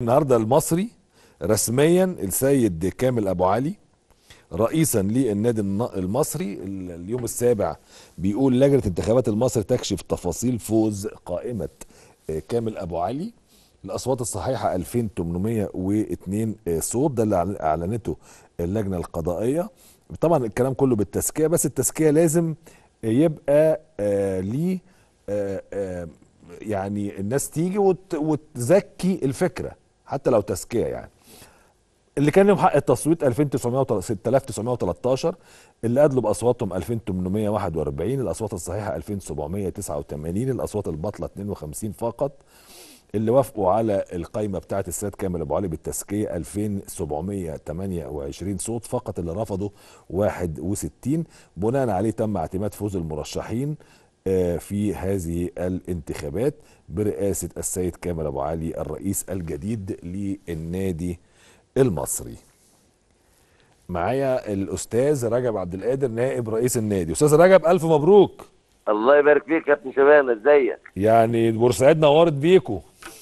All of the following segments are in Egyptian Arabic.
النهارده المصري رسميا السيد كامل ابو علي رئيسا للنادي الن- المصري ال- اليوم السابع بيقول لجنه انتخابات المصري تكشف تفاصيل فوز قائمه آه، كامل ابو علي الاصوات الصحيحه 2802 آه، صوت ده اللي أعلن- اعلنته اللجنه القضائيه طبعا الكلام كله بالتزكيه بس التزكيه لازم يبقى آه ليه آه آه يعني الناس تيجي وت وتزكي الفكره حتى لو تزكيه يعني اللي كان لهم حق التصويت 2900 6913 اللي ادلوا باصواتهم 2841 الاصوات الصحيحه 2789 الاصوات الباطله 52 فقط اللي وافقوا على القائمه بتاعه السيد كامل ابو علي بالتزكيه 2728 صوت فقط اللي رفضوا 61 بناء عليه تم اعتماد فوز المرشحين آه، في هذه الانتخابات برئاسه السيد كامل ابو علي الرئيس الجديد للنادي المصري معايا الاستاذ رجب عبد القادر نائب رئيس النادي استاذ رجب الف مبروك الله يبارك فيك يا كابتن شبانه ازيك يعني بورسعيد نورت بيكو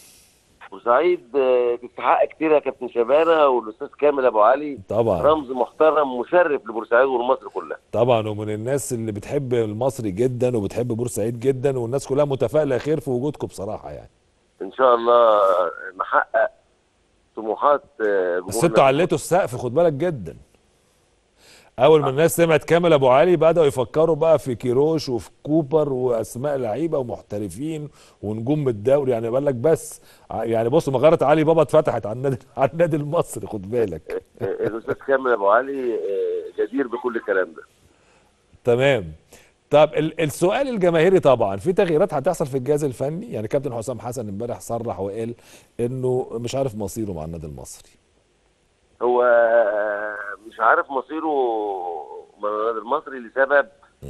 وسعيد آه، تستحق كتير يا كابتن شبانه والاستاذ كامل ابو علي طبعا رمز محترم مشرف لبورسعيد ومصر كلها طبعا ومن الناس اللي بتحب المصري جدا وبتحب بورسعيد جدا والناس كلها متفائله خير في وجودكم بصراحه يعني ان شاء الله نحقق طموحات آه، بس جمهورنا. انتوا عليتوا السقف خد بالك جدا اول ما الناس سمعت كامل ابو علي بداوا يفكروا بقى في كيروش وفي كوبر واسماء لعيبه ومحترفين ونجوم الدوري يعني بقول لك بس ع- يعني بص مغاره علي بابا اتفتحت على النادي على النادي المصري خد بالك آه، الاستاذ كامل ابو علي آه، جدير بكل الكلام ده تمام طب ال- السؤال الجماهيري طبعا في تغييرات هتحصل في الجهاز الفني يعني كابتن حسام حسن امبارح صرح وقال انه مش عارف مصيره مع النادي المصري هو آه، مش عارف مصيره من النادي المصري لسبب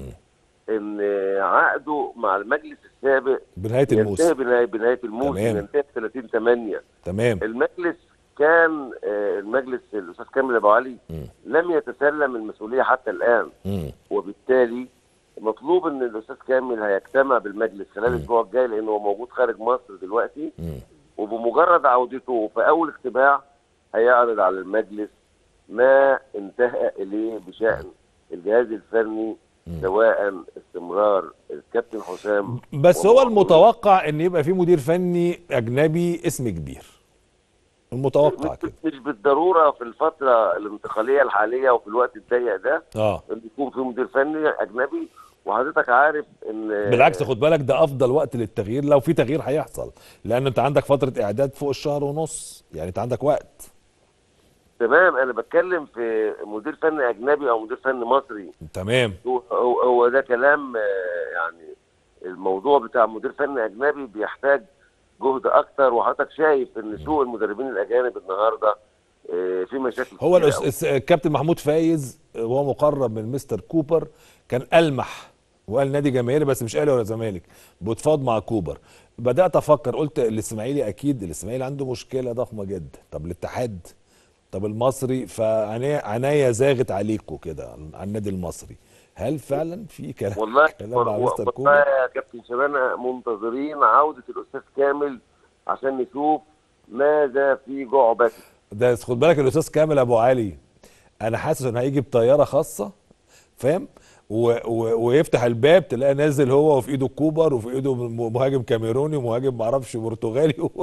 ان عقده مع المجلس السابق بنهايه ينتهي الموسم بنهايه بنهايه الموسم تمام. ينتهي 30 8 تمام المجلس كان آه، المجلس الاستاذ كامل ابو علي مم. لم يتسلم المسؤوليه حتى الان مم. وبالتالي مطلوب ان الاستاذ كامل هيجتمع بالمجلس خلال الاسبوع الجاي لانه هو موجود خارج مصر دلوقتي مم. وبمجرد عودته في اول اجتماع هيعرض على المجلس ما انتهى اليه بشان الجهاز الفني سواء استمرار الكابتن حسام بس هو المتوقع ان يبقى في مدير فني اجنبي اسم كبير المتوقع مش, كده مش بالضروره في الفتره الانتقاليه الحاليه وفي الوقت الضيق ده اه ان يكون في مدير فني اجنبي وحضرتك عارف ان بالعكس خد بالك ده افضل وقت للتغيير لو في تغيير هيحصل لان انت عندك فتره اعداد فوق الشهر ونص يعني انت عندك وقت تمام انا بتكلم في مدير فني اجنبي او مدير فني مصري تمام هو, هو هو ده كلام آه، يعني الموضوع بتاع مدير فني اجنبي بيحتاج جهد اكتر وحضرتك شايف ان سوق المدربين الاجانب النهارده آه، في مشاكل هو كتيرة الأس- أوي. الس- الكابتن محمود فايز وهو مقرب من مستر كوبر كان المح وقال نادي جماهيري بس مش اهلي ولا زمالك بتفاض مع كوبر بدات افكر قلت الاسماعيلي اكيد الاسماعيلي عنده مشكله ضخمه جدا طب الاتحاد طب المصري فعناية زاغت عليكم كده على النادي المصري هل فعلا في كلام والله كلام مع والله مستر والله كوبر يا كابتن شبانه منتظرين عوده الاستاذ كامل عشان نشوف ماذا في جعبته ده خد بالك الاستاذ كامل ابو علي انا حاسس انه هيجي بطياره خاصه فاهم و و ويفتح الباب تلاقي نازل هو وفي ايده كوبر وفي ايده م- مهاجم كاميروني ومهاجم معرفش برتغالي و...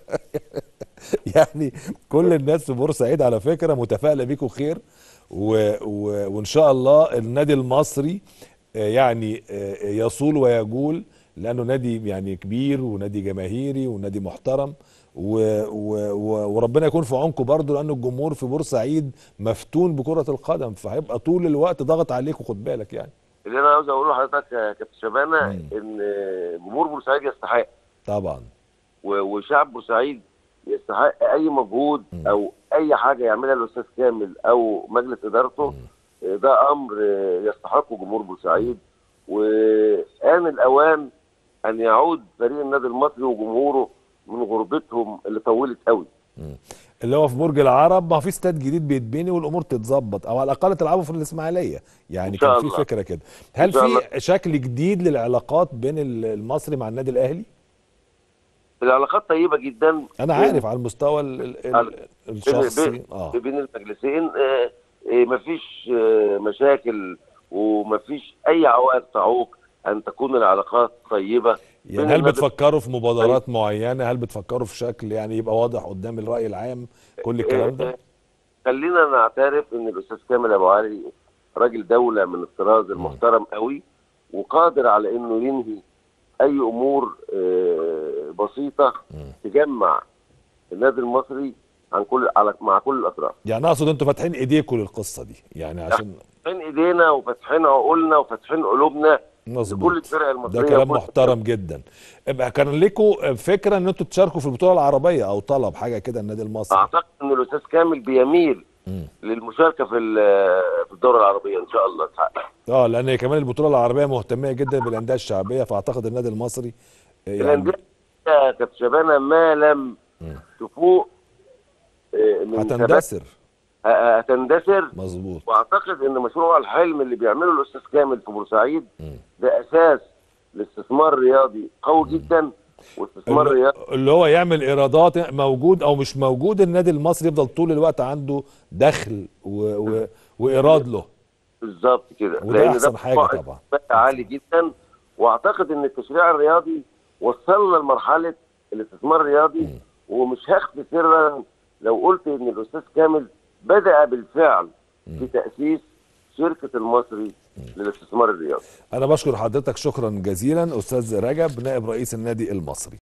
يعني كل الناس في بورسعيد على فكره متفائله بيكم خير و... و... وان شاء الله النادي المصري آه، يعني آه، يصول ويجول لانه نادي يعني كبير ونادي جماهيري ونادي محترم و... و... و... وربنا يكون في عونكم برضه لان الجمهور في بورسعيد مفتون بكره القدم فهيبقى طول الوقت ضغط عليكم خد بالك يعني اللي انا عاوز اقوله لحضرتك يا كابتن شبانه مم. ان جمهور بورسعيد يستحق طبعا و- وشعب بورسعيد يستحق اي مجهود مم. او اي حاجه يعملها الاستاذ كامل او مجلس ادارته آه، ده امر آه، يستحقه جمهور بورسعيد وان الاوان ان يعود فريق النادي المصري وجمهوره من غربتهم اللي طولت قوي اللي هو في برج العرب ما في استاد جديد بيتبني والامور تتظبط او على الاقل تلعبوا في الاسماعيليه يعني إن شاء كان في الله. فكره كده هل إن شاء في شكل جديد للعلاقات بين ال- المصري مع النادي الاهلي العلاقات طيبه جدا انا بين- عارف على المستوى ال- ال- على- ال- الشخصي بين, اه بين المجلسين آه، آه، مفيش آه، مشاكل ومفيش اي عوائق تعوق ان تكون العلاقات طيبه يعني بين هل النادي- بتفكروا في مبادرات معينه هل بتفكروا في شكل يعني يبقى واضح قدام الراي العام كل الكلام ده خلينا نعترف ان الاستاذ كامل ابو علي راجل دوله من الطراز المحترم قوي وقادر على انه ينهي اي امور آه، بسيطه تجمع النادي المصري عن كل على مع كل الاطراف يعني اقصد انتوا فاتحين ايديكم للقصه دي يعني عشان فاتحين ايدينا وفاتحين عقولنا وفاتحين قلوبنا لكل مظبوط الفرق المصريه ده كلام وكل- محترم جدا ابقى كان لكم فكره ان انتوا تشاركوا في البطوله العربيه او طلب حاجه كده النادي المصري اعتقد ان الاستاذ كامل بيميل مم. للمشاركه في ال- في الدوره العربيه ان شاء الله تحقق اه لان كمان البطوله العربيه مهتميه جدا بالانديه الشعبيه فاعتقد النادي المصري يعني الانديه كانت شبانه ما لم تفوق آه، من ثبات- هتندثر آه، هتندثر مظبوط واعتقد ان مشروع الحلم اللي بيعمله الاستاذ كامل في بورسعيد ده اساس لاستثمار رياضي قوي جدا واستثمار اللي رياضي اللي هو يعمل ايرادات موجود او مش موجود النادي المصري يفضل طول الوقت عنده دخل و... و... وايراد له بالظبط كده وده لأن أحسن ده حاجة قائد طبعا. عالي جدا واعتقد ان التشريع الرياضي وصلنا لمرحله الاستثمار الرياضي ومش هخفي سرا لو قلت ان الاستاذ كامل بدا بالفعل في تاسيس شركه المصري للاستثمار الرياضي انا بشكر حضرتك شكرا جزيلا استاذ رجب نائب رئيس النادي المصري